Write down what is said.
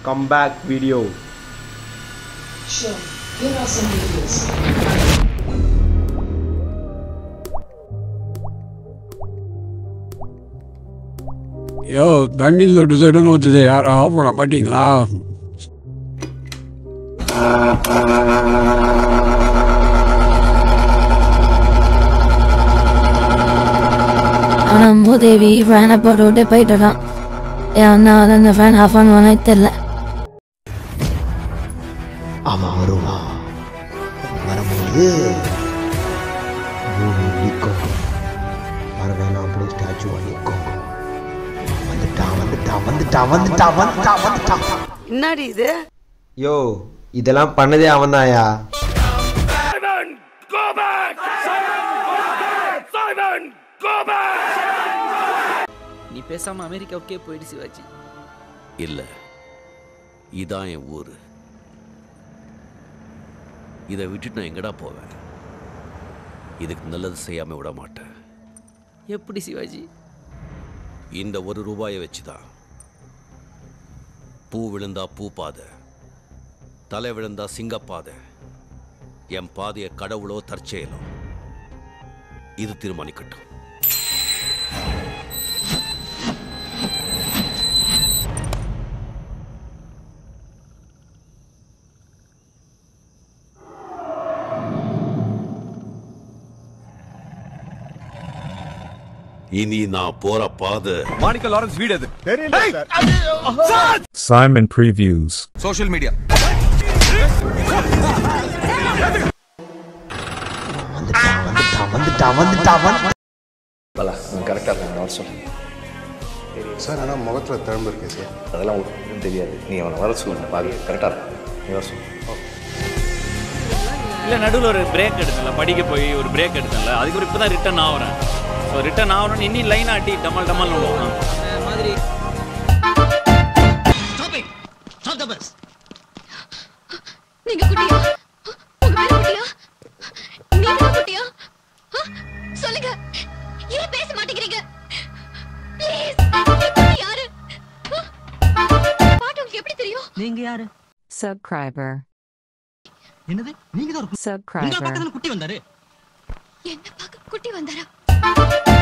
comeback video. Sure, here are some videos. யோ தண்ணி தொட்டு தொட்டுன்னு ஊற்றுது யாரும் ஆஃப் பண்ண மாட்டீங்களா ஆனால் மூதேவி ஃபேனை போட்டு விட்டு போயிட்டுறான் ஏன்னா அந்த ஃபேன் ஆஃப் பண்ணுவானே தெரில அவன் வருவான் வரும்போது பூமி நிற்கும் வரவேணாம் அப்படி ஸ்டாச்சுவா நிற்கும் வந்துட்டான் வந்துட்டான் வந்துட்டான் வந்துட்டான் வந்துட்டான் வந்துட்டான் என்னடி இது யோ இதெல்லாம் பண்ணதே அவன்தாயா நீ பேசாம அமெரிக்காவுக்கே போயிடு சிவாஜி இல்ல இதான் என் ஊரு இதை விட்டுட்டு நான் எங்கடா போவேன் இதுக்கு நல்லது செய்யாம விட மாட்டேன் எப்படி சிவாஜி இந்த ஒரு ரூபாயை வச்சுதான் பூ விழுந்தா பூ பாதை தலை விழுந்தா சிங்கப்பாதை என் பாதைய கடவுளோ தற்செயலோ இது தீர்மானிக்கட்டும் இனி நான் போற பாதை மாணிக்க லாரன்ஸ் வீடு அது Simon Previews. சோஷியல் மீடியா வந்துட்டான் வந்துட்டான் வந்துட்டான் வந்துட்டான் வந்துட்டான் கரெக்டாக இருக்கும் வர சொல்லு சார் ஆனால் முகத்தில் திறம்பு இருக்கு சார் அதெல்லாம் ஒன்றும் தெரியாது நீ அவனை வர சொல்லு பாக்க கரெக்டாக இருக்கும் நீ வர சொல்லு இல்லை நடுவில் ஒரு பிரேக் எடுத்தல படிக்க போய் ஒரு பிரேக் எடுத்தல அதுக்கு ஒரு இப்போ தான் ரிட்டர்ன் ஆகிறேன் ஸோ ரிட்டர்ன் ஆகணும்னு இன்னி லைன் ஆட்டி டமால் டமால் விடுவோம் மாதிரி நீங்க குட்டியா உங்க பேரு குட்டியா நீங்க குட்டியா ஆ? சொல்லுங்க ஏன் பேச மாட்டேங்கிறீங்க ப்ளீஸ் யாரு ஆ? பாட்டு உங்களுக்கு எப்படி தெரியும் நீங்க யாரு Subscriber. என்னது நீங்க தான் உங்க Subscriber. பக்கத்துல குட்டி வந்தாரு என்ன பார்க்க குட்டி வந்தாரா